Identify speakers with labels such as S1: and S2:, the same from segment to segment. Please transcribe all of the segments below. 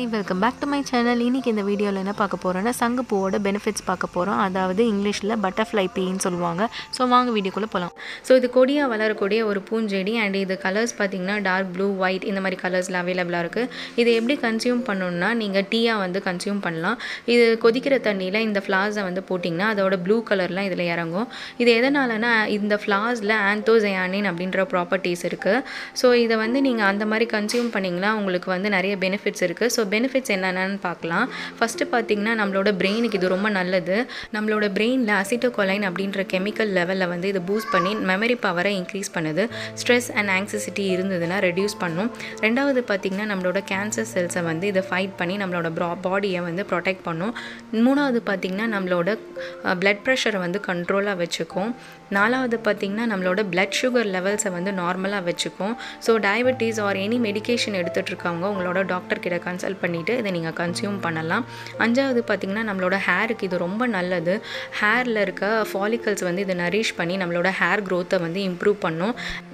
S1: welcome back to my channel இன்றைக்கி இந்த வீடியோவில் என்ன பார்க்க போகிறோன்னா சங்குப்பூவோட பெனிஃபிட்ஸ் பார்க்க போகிறோம் அதாவது இங்கிலீஷில் பட்டர்ஃப்ளை பீன்னு சொல்லுவாங்க ஸோ வாங்க வீடியோக்குள்ளே போகலாம் ஸோ இது கொடியாக வளரக்கூடிய ஒரு பூஞ்செடி அண்ட் இது கலர்ஸ் பார்த்தீங்கன்னா டார்க் ப்ளூ ஒயிட் இந்த மாதிரி கலர்ஸில் அவைலபிளாக இருக்குது இதை எப்படி கன்சியூம் பண்ணணும்னா நீங்கள் டீயாக வந்து கன்சியூம் பண்ணலாம் இது கொதிக்கிற தண்ணியில் இந்த ஃப்ளார்ஸை வந்து போட்டிங்கன்னா அதோட ப்ளூ கலர்லாம் இதில் இறங்கும் இது எதனாலனா இந்த ஃப்ளார்ஸில் ஆந்தோசயானின் அப்படின்ற ப்ராப்பர்ட்டிஸ் இருக்குது ஸோ இதை வந்து நீங்கள் அந்த மாதிரி கன்சியூம் பண்ணிங்கன்னா உங்களுக்கு வந்து நிறைய பெனிஃபிட்ஸ் இருக்குது ஸோ பெனிஃபிட்ஸ் என்னென்னு பார்க்கலாம் ஃபஸ்ட்டு பார்த்தீங்கன்னா நம்மளோட பிரெயினுக்கு இது ரொம்ப நல்லது நம்மளோட பிரெயினில் அசிட்டோகொலைன் அப்படின்ற கெமிக்கல் லெவலில் வந்து இது பூஸ்ட் பண்ணி மெமரி பவரை இன்க்ரீஸ் பண்ணுது ஸ்ட்ரெஸ் அண்ட் ஆங்ஸிசிட்டி இருந்ததுன்னா ரெடியூஸ் பண்ணும் ரெண்டாவது பார்த்திங்கன்னா நம்மளோட கேன்சர் செல்ஸை வந்து இதை ஃபைட் பண்ணி நம்மளோட ப்ரா பாடியை வந்து ப்ரொடெக்ட் பண்ணும் மூணாவது பார்த்திங்கன்னா நம்மளோட பிளட் ப்ரெஷரை வந்து கண்ட்ரோலாக வச்சுக்கும் நாலாவது பார்த்திங்கன்னா நம்மளோட பிளட் சுகர் லெவல்ஸை வந்து நார்மலாக வச்சுக்கும் so diabetes or any medication எடுத்துகிட்டு இருக்கவங்க உங்களோட டாக்டர் கிட்ட கன்சல்ட் பண்ணிவிட்டு இதை நீங்கள் கன்சியூம் பண்ணலாம் அஞ்சாவது பார்த்திங்கன்னா நம்மளோட ஹேருக்கு இது ரொம்ப நல்லது ஹேரில் இருக்க ஃபாலிக்கல்ஸ் வந்து இது நரிஷ் பண்ணி நம்மளோட ஹேர் க்ரோத்தை வந்து இம்ப்ரூவ் பண்ணும்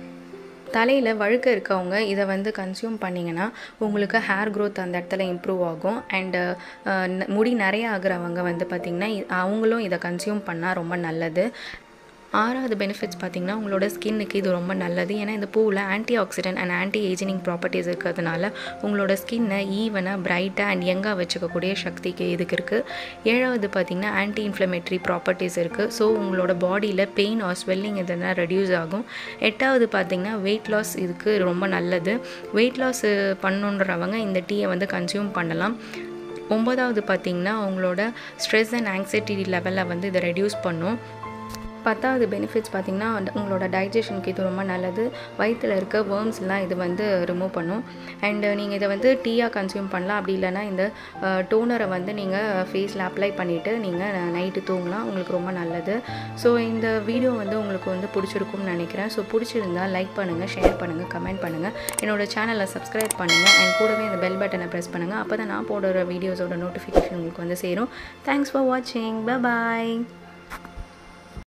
S1: தலையில் வழுக்க இருக்கவங்க இதை வந்து கன்சியூம் பண்ணிங்கன்னா உங்களுக்கு ஹேர் க்ரோத் அந்த இடத்துல இம்ப்ரூவ் ஆகும் அண்டு முடி நிறைய ஆகுறவங்க வந்து பார்த்திங்கன்னா அவங்களும் இதை கன்சியூம் பண்ணால் ரொம்ப நல்லது ஆறாவது பெனிஃபிட்ஸ் பார்த்திங்கன்னா உங்களோட ஸ்கின்னுக்கு இது ரொம்ப நல்லது ஏன்னா இந்த பூவில் anti oxidant and anti ageing properties இருக்கிறதுனால உங்களோட ஸ்கின்னை ஈவனாக பிரைட்டாக அண்ட் யங்காக வச்சுக்கக்கூடிய சக்திக்கு இதுக்கு இருக்குது ஏழாவது பார்த்திங்கன்னா ஆன்டி இன்ஃப்ளமேட்ரி ப்ராப்பர்ட்டிஸ் இருக்குது ஸோ உங்களோட பாடியில் பெயின் ஆர் ஸ்வெல்லிங் இதெல்லாம் ரெடியூஸ் ஆகும் எட்டாவது பார்த்திங்கன்னா வெயிட் லாஸ் இதுக்கு ரொம்ப நல்லது வெயிட் லாஸ் பண்ணுன்றவங்க இந்த டீயை வந்து கன்சியூம் பண்ணலாம் ஒம்பதாவது பார்த்திங்கன்னா உங்களோட ஸ்ட்ரெஸ் அண்ட் ஆங்ஸைட்டி லெவலில் வந்து இதை ரெடியூஸ் பண்ணும் பத்தாவது பெனிஃபிட்ஸ் பார்த்திங்கன்னா உங்களோட டைஜஷனுக்கு இது ரொம்ப நல்லது வயிற்றில் இருக்க வேர்ம்ஸ்லாம் இது வந்து ரிமூவ் பண்ணும் அண்டு நீங்கள் இதை வந்து டீயாக கன்சியூம் பண்ணலாம் அப்படி இல்லைனா இந்த டோனரை வந்து நீங்கள் ஃபேஸில் அப்ளை பண்ணிவிட்டு நீங்கள் நைட்டு தூங்கலாம் உங்களுக்கு ரொம்ப நல்லது ஸோ இந்த வீடியோ வந்து உங்களுக்கு வந்து பிடிச்சிருக்கும்னு நினைக்கிறேன் ஸோ பிடிச்சிருந்தா லைக் பண்ணுங்கள் ஷேர் பண்ணுங்கள் கமெண்ட் பண்ணுங்கள் என்னோடய சேனலை சப்ஸ்கிரைப் பண்ணுங்கள் அண்ட் கூடவே இந்த பெல் பட்டனை ப்ரெஸ் பண்ணுங்கள் அப்போ தான் நான் போடுற வீடியோஸோட நோட்டிஃபிகேஷன் உங்களுக்கு வந்து சேரும் தேங்க்ஸ் ஃபார் வாட்சிங் பாய்